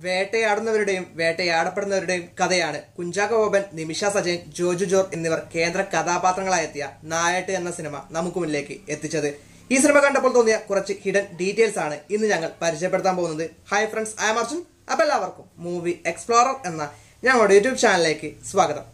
വേട്ടയാടുന്നവരുടെയും വേട്ടയാടപ്പെടുന്നവരുടെയും കഥയാണ് കുഞ്ചാക്കോ ബോബൻ നിമിഷ സജയൻ ജോജു ജോർ എന്നിവർ കേന്ദ്ര കഥാപാത്രങ്ങളായെത്തിയ നായാട്ട് എന്ന സിനിമ നമുക്ക് മുന്നിലേക്ക് എത്തിച്ചത് ഈ സിനിമ കണ്ടപ്പോൾ തോന്നിയ കുറച്ച് ഹിഡൻ ഡീറ്റെയിൽസ് ആണ് ഇന്ന് ഞങ്ങൾ പരിചയപ്പെടുത്താൻ പോകുന്നത് hi friends I'm Arjun അപ്പോൾ എല്ലാവർക്കും മൂവി എക്സ്പ്ലോറർ എന്ന ഞങ്ങളുടെ യൂട്യൂബ് ചാനലിലേക്ക് സ്വാഗതം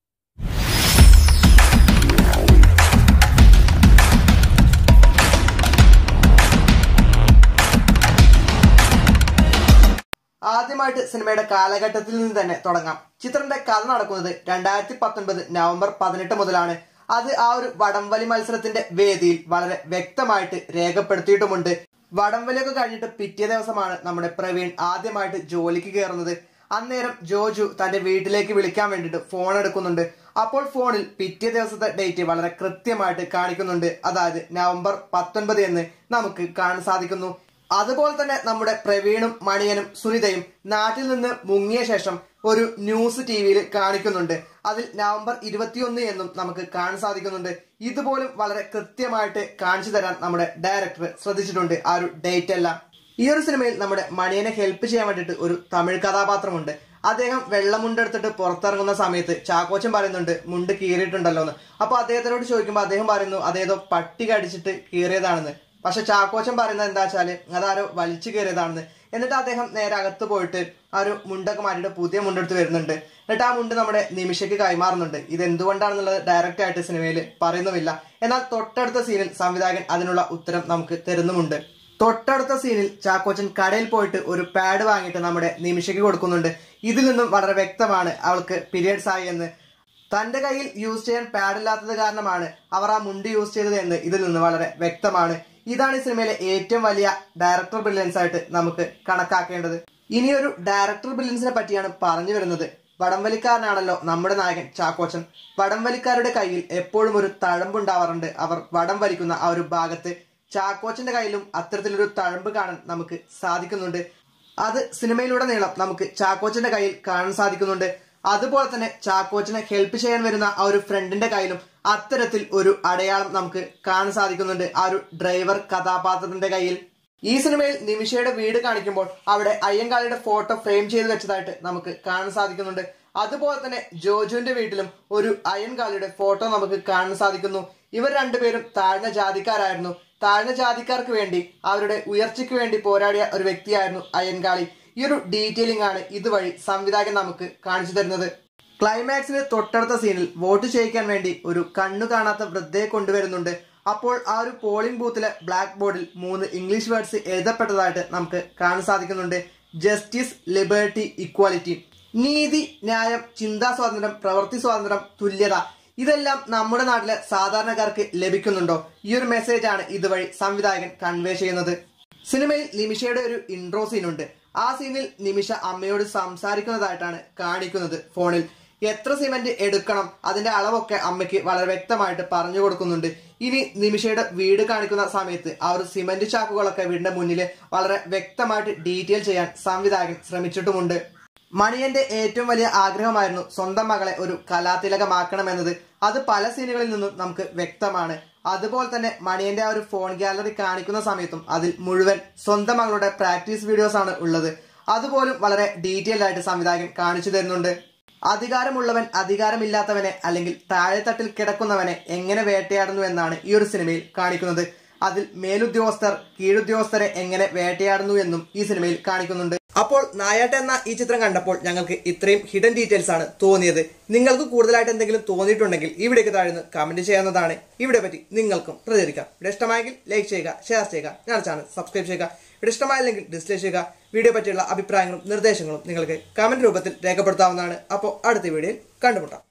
ആദ്യമായിട്ട് സിനിമയുടെ കാലഘട്ടത്തിൽ നിന്ന് തന്നെ തുടങ്ങാം ചിത്രത്തിന്റെ കഥ നടക്കുന്നത് രണ്ടായിരത്തി പത്തൊൻപത് നവംബർ പതിനെട്ട് മുതലാണ് അത് ആ ഒരു വടംവലി മത്സരത്തിന്റെ വേദിയിൽ വളരെ വ്യക്തമായിട്ട് രേഖപ്പെടുത്തിയിട്ടുമുണ്ട് വടംവലിയൊക്കെ കഴിഞ്ഞിട്ട് പിറ്റേ ദിവസമാണ് നമ്മുടെ പ്രവീൺ ആദ്യമായിട്ട് ജോലിക്ക് കയറുന്നത് അന്നേരം ജോജു തന്റെ വീട്ടിലേക്ക് വിളിക്കാൻ വേണ്ടിയിട്ട് ഫോൺ എടുക്കുന്നുണ്ട് അപ്പോൾ ഫോണിൽ പിറ്റേ ദിവസത്തെ ഡേറ്റ് വളരെ കൃത്യമായിട്ട് കാണിക്കുന്നുണ്ട് അതായത് നവംബർ പത്തൊൻപത് എന്ന് നമുക്ക് കാണാൻ സാധിക്കുന്നു അതുപോലെ തന്നെ നമ്മുടെ പ്രവീണും മണിയനും സുനിതയും നാട്ടിൽ നിന്ന് മുങ്ങിയ ശേഷം ഒരു ന്യൂസ് ടി വിയിൽ കാണിക്കുന്നുണ്ട് അതിൽ നവംബർ ഇരുപത്തിയൊന്ന് എന്നും നമുക്ക് കാണാൻ സാധിക്കുന്നുണ്ട് ഇതുപോലും വളരെ കൃത്യമായിട്ട് കാണിച്ചു തരാൻ നമ്മുടെ ഡയറക്ടർ ശ്രദ്ധിച്ചിട്ടുണ്ട് ആ ഒരു ഡേറ്റ് എല്ലാം ഈ ഒരു സിനിമയിൽ നമ്മുടെ മണിയനെ ഹെൽപ്പ് ചെയ്യാൻ വേണ്ടിയിട്ട് ഒരു തമിഴ് കഥാപാത്രമുണ്ട് അദ്ദേഹം വെള്ളമുണ്ടെടുത്തിട്ട് പുറത്തിറങ്ങുന്ന സമയത്ത് ചാക്കോച്ചൻ പറയുന്നുണ്ട് മുണ്ട് കീറിയിട്ടുണ്ടല്ലോ എന്ന് അപ്പൊ അദ്ദേഹത്തിനോട് ചോദിക്കുമ്പോൾ അദ്ദേഹം പറയുന്നു അതേതോ പട്ടി കടിച്ചിട്ട് കീറിയതാണെന്ന് പക്ഷെ ചാക്കോച്ചൻ പറയുന്നത് എന്താ വെച്ചാല് അതാരോ വലിച്ചു കയറിയതാണെന്ന് എന്നിട്ട് അദ്ദേഹം നേരെ അകത്ത് പോയിട്ട് ആ ഒരു മുണ്ടൊക്കെ മാറ്റിയിട്ട് പുതിയ മുണ്ടെടുത്ത് വരുന്നുണ്ട് എന്നിട്ട് ആ മുണ്ട് നമ്മുടെ നിമിഷയ്ക്ക് കൈമാറുന്നുണ്ട് ഇത് എന്തുകൊണ്ടാണെന്നുള്ളത് ഡയറക്റ്റ് ആയിട്ട് സിനിമയിൽ പറയുന്നുമില്ല എന്നാൽ തൊട്ടടുത്ത സീനിൽ സംവിധായകൻ അതിനുള്ള ഉത്തരം നമുക്ക് തരുന്നുമുണ്ട് തൊട്ടടുത്ത സീനിൽ ചാക്കോച്ചൻ കടയിൽ പോയിട്ട് ഒരു പാഡ് വാങ്ങിയിട്ട് നമ്മുടെ നിമിഷയ്ക്ക് കൊടുക്കുന്നുണ്ട് ഇതിൽ നിന്നും വളരെ വ്യക്തമാണ് അവൾക്ക് പീരിയഡ്സ് ആയി എന്ന് തന്റെ കയ്യിൽ യൂസ് ചെയ്യാൻ പാഡില്ലാത്തത് കാരണമാണ് അവർ ആ മുണ്ട് യൂസ് ചെയ്തത് എന്ന് ഇതിൽ നിന്ന് വളരെ വ്യക്തമാണ് ഇതാണ് ഈ സിനിമയിലെ ഏറ്റവും വലിയ ഡയറക്ടർ ബ്രില്യൻസ് ആയിട്ട് നമുക്ക് കണക്കാക്കേണ്ടത് ഇനിയൊരു ഡയറക്ടർ ബ്രില്യൻസിനെ പറ്റിയാണ് പറഞ്ഞു വരുന്നത് വടംവലിക്കാരനാണല്ലോ നമ്മുടെ നായകൻ ചാക്കോച്ചൻ വടംവലിക്കാരുടെ കയ്യിൽ എപ്പോഴും ഒരു തഴമ്പുണ്ടാവാറുണ്ട് അവർ വടം വലിക്കുന്ന ആ ഒരു ഭാഗത്ത് ചാക്കോച്ചന്റെ കയ്യിലും അത്തരത്തിലൊരു തഴമ്പ് കാണാൻ നമുക്ക് സാധിക്കുന്നുണ്ട് അത് സിനിമയിലുടനീളം നമുക്ക് ചാക്കോച്ചന്റെ കയ്യിൽ കാണാൻ സാധിക്കുന്നുണ്ട് അതുപോലെ തന്നെ ചാക്കോച്ചനെ ഹെൽപ്പ് ചെയ്യാൻ വരുന്ന ആ ഒരു ഫ്രണ്ടിന്റെ കയ്യിലും അത്തരത്തിൽ ഒരു അടയാളം നമുക്ക് കാണാൻ സാധിക്കുന്നുണ്ട് ആ ഒരു ഡ്രൈവർ കഥാപാത്രത്തിന്റെ കയ്യിൽ ഈ സിനിമയിൽ നിമിഷയുടെ വീട് കാണിക്കുമ്പോൾ അവിടെ അയ്യങ്കാളിയുടെ ഫോട്ടോ ഫ്രെയിം ചെയ്ത് വെച്ചതായിട്ട് നമുക്ക് കാണാൻ സാധിക്കുന്നുണ്ട് അതുപോലെ തന്നെ ജോജുവിന്റെ വീട്ടിലും ഒരു അയ്യൻകാളിയുടെ ഫോട്ടോ നമുക്ക് കാണാൻ സാധിക്കുന്നു ഇവർ രണ്ടുപേരും താഴ്ന്ന ജാതിക്കാരായിരുന്നു താഴ്ന്ന ജാതിക്കാർക്ക് വേണ്ടി അവരുടെ ഉയർച്ചയ്ക്ക് വേണ്ടി പോരാടിയ ഒരു വ്യക്തിയായിരുന്നു അയ്യൻകാളി ഈ ഒരു ഡീറ്റെയിലിംഗ് ആണ് ഇതുവഴി സംവിധായകൻ നമുക്ക് കാണിച്ചു തരുന്നത് ക്ലൈമാക്സിന് തൊട്ടടുത്ത സീനിൽ വോട്ട് ചെയ്യിക്കാൻ വേണ്ടി ഒരു കണ്ണു കാണാത്ത വൃദ്ധയെ കൊണ്ടുവരുന്നുണ്ട് അപ്പോൾ ആ ഒരു പോളിംഗ് ബൂത്തിലെ ബ്ലാക്ക് ബോർഡിൽ മൂന്ന് ഇംഗ്ലീഷ് വേർഡ്സ് എഴുതപ്പെട്ടതായിട്ട് നമുക്ക് കാണാൻ സാധിക്കുന്നുണ്ട് ജസ്റ്റിസ് ലിബർട്ടി ഇക്വാലിറ്റി നീതി ന്യായം ചിന്താ സ്വാതന്ത്ര്യം പ്രവൃത്തി സ്വാതന്ത്ര്യം തുല്യത ഇതെല്ലാം നമ്മുടെ നാട്ടിലെ സാധാരണക്കാർക്ക് ലഭിക്കുന്നുണ്ടോ ഈ ഒരു മെസ്സേജ് ആണ് ഇതുവഴി സംവിധായകൻ കൺവേ ചെയ്യുന്നത് സിനിമയിൽ നിമിഷയുടെ ഒരു ഇൻട്രോ സീനുണ്ട് ആ സീനിൽ നിമിഷ അമ്മയോട് സംസാരിക്കുന്നതായിട്ടാണ് കാണിക്കുന്നത് ഫോണിൽ എത്ര സിമെന്റ് എടുക്കണം അതിന്റെ അളവൊക്കെ അമ്മയ്ക്ക് വളരെ വ്യക്തമായിട്ട് പറഞ്ഞു കൊടുക്കുന്നുണ്ട് ഇനി നിമിഷയുടെ വീട് കാണിക്കുന്ന സമയത്ത് ആ ഒരു സിമെന്റ് ചാക്കുകളൊക്കെ വീടിന്റെ മുന്നിൽ വളരെ വ്യക്തമായിട്ട് ഡീറ്റെയിൽ ചെയ്യാൻ സംവിധായകൻ ശ്രമിച്ചിട്ടുമുണ്ട് മണിയന്റെ ഏറ്റവും വലിയ ആഗ്രഹമായിരുന്നു സ്വന്തം മകളെ ഒരു കലാതിലകമാക്കണമെന്നത് അത് പല സീനുകളിൽ നിന്നും നമുക്ക് വ്യക്തമാണ് അതുപോലെ തന്നെ മണിയന്റെ ആ ഒരു ഫോൺ ഗാലറി കാണിക്കുന്ന സമയത്തും അതിൽ മുഴുവൻ സ്വന്തം മകളുടെ പ്രാക്ടീസ് വീഡിയോസ് ആണ് ഉള്ളത് അതുപോലും വളരെ ഡീറ്റെയിൽഡ് ആയിട്ട് സംവിധായകൻ കാണിച്ചു തരുന്നുണ്ട് അധികാരമുള്ളവൻ അധികാരമില്ലാത്തവനെ അല്ലെങ്കിൽ താഴെത്തട്ടിൽ കിടക്കുന്നവനെ എങ്ങനെ വേട്ടയാടുന്നു എന്നാണ് ഈ ഒരു സിനിമയിൽ കാണിക്കുന്നത് അതിൽ മേലുദ്യോഗസ്ഥർ കീഴുദ്യോഗസ്ഥരെ എങ്ങനെ വേട്ടയാടുന്നു എന്നും ഈ സിനിമയിൽ കാണിക്കുന്നുണ്ട് അപ്പോൾ നായാട്ട് എന്ന ഈ ചിത്രം കണ്ടപ്പോൾ ഞങ്ങൾക്ക് ഇത്രയും ഹിഡൻ ഡീറ്റെയിൽസ് ആണ് തോന്നിയത് നിങ്ങൾക്ക് കൂടുതലായിട്ട് എന്തെങ്കിലും തോന്നിയിട്ടുണ്ടെങ്കിൽ ഇവിടേക്ക് താഴ്ന്ന് കമന്റ് ചെയ്യാവുന്നതാണ് ഇവിടെ പറ്റി നിങ്ങൾക്കും പ്രതികരിക്കാം ഇവിടെ ഇഷ്ടമായെങ്കിൽ ലൈക്ക് ചെയ്യുക ഷെയർ ചെയ്യുക ഞങ്ങളുടെ ചാനൽ സബ്സ്ക്രൈബ് ചെയ്യുക ഇവിടെ ഇഷ്ടമായില്ലെങ്കിൽ ഡിസ്ലൈക്ക് ചെയ്യുക വീഡിയോ പറ്റിയുള്ള അഭിപ്രായങ്ങളും നിർദ്ദേശങ്ങളും നിങ്ങൾക്ക് കമന്റ് രൂപത്തിൽ രേഖപ്പെടുത്താവുന്നതാണ് അപ്പോൾ അടുത്ത വീഡിയോയിൽ കണ്ടുമുട്ടാം